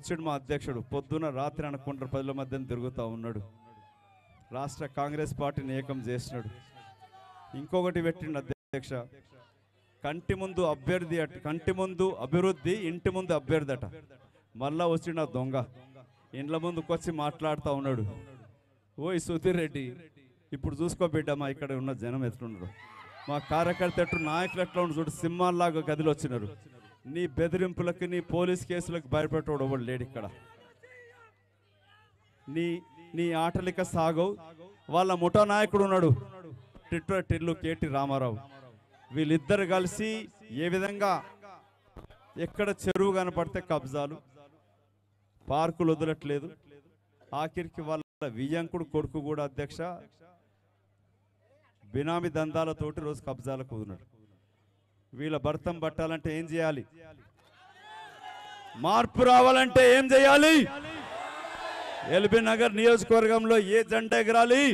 వచ్చిండు మా అధ్యక్షుడు పొద్దున రాత్రి అనుకుంటారు ప్రజల మధ్య తిరుగుతూ ఉన్నాడు రాష్ట్ర కాంగ్రెస్ పార్టీని ఏకం చేసినాడు ఇంకొకటి పెట్టిండు అధ్యక్ష కంటి ముందు అభ్యర్థి అట కంటి ముందు అభివృద్ధి ఇంటి ముందు అభ్యర్థి అట మళ్ళా వచ్చిండు ఆ దొంగ ఇండ్ల ముందుకు వచ్చి మాట్లాడుతూ ఉన్నాడు ఓయ్ సుధీర్ రెడ్డి ఇప్పుడు చూసుకో బిడ్డ మా ఇక్కడ ఉన్న జనం ఎట్లున్నారు మా కార్యకర్త ఎట్లు నాయకులు ఎట్లా ఉండు చూడు సింహాల్లాగా గదిలో వచ్చినారు నీ బెదిరింపులకి నీ పోలీస్ కేసులకు భయపెట్టోడు ఎవడు లేడు ఇక్కడ నీ నీ ఆటలిక సాగవు వాళ్ళ ముఠా నాయకుడు ఉన్నాడు టిట్వ టిల్లు కేటి రామారావు వీళ్ళిద్దరు కలిసి ఏ విధంగా ఎక్కడ చెరువు కనపడితే కబ్జాలు పార్కులు వదలట్లేదు ఆఖరికి వాళ్ళ వియ్యంకుడు కొడుకు కూడా అధ్యక్ష బినామీ దందాలతోటి రోజు కబ్జాలకు కుదినాడు వీళ్ళ భర్తం పట్టాలంటే ఏం చేయాలి మార్పు రావాలంటే ఏం చేయాలి ఎల్బీ నగర్ నియోజకవర్గంలో ఏ జెండా ఎగరాలి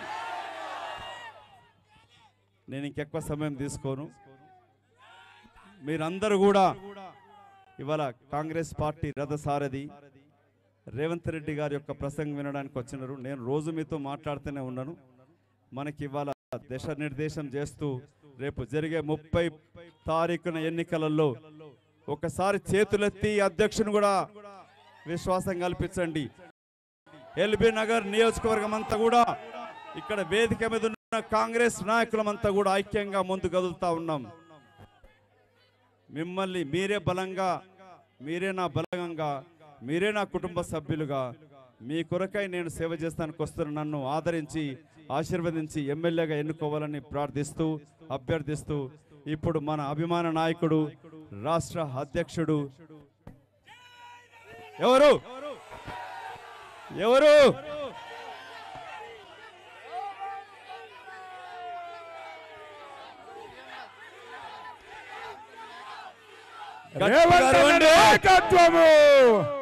నేను ఇంకెక్కువ సమయం తీసుకోను మీరందరూ కూడా ఇవాళ కాంగ్రెస్ పార్టీ రథసారథి రేవంత్ రెడ్డి గారి యొక్క ప్రసంగం వినడానికి వచ్చినారు నేను రోజు మీతో మాట్లాడుతూనే ఉన్నాను మనకి ఇవాళ దిశ నిర్దేశం చేస్తూ రేపు జరిగే ముప్పై తారీఖున ఎన్నికలలో ఒకసారి చేతులెత్తి అధ్యక్షుని కూడా విశ్వాసం కల్పించండి ఎల్బీ నగర్ నియోజకవర్గం అంతా కూడా ఇక్కడ వేదిక మీద ఉన్న కాంగ్రెస్ నాయకులమంతా కూడా ఐక్యంగా ముందు కదులుతా ఉన్నాం మిమ్మల్ని మీరే బలంగా మీరే నా బలంగా మీరే నా కుటుంబ సభ్యులుగా మీ కొరకై నేను సేవ చేస్తానికి వస్తున్న నన్ను ఆదరించి ఆశీర్వదించి ఎమ్మెల్యేగా ఎన్నుకోవాలని ప్రార్థిస్తూ అభ్యర్థిస్తూ ఇప్పుడు మన అభిమాన నాయకుడు రాష్ట్ర అధ్యక్షుడు ఎవరు ఎవరు రేవంత్ అన్న నాయకత్వము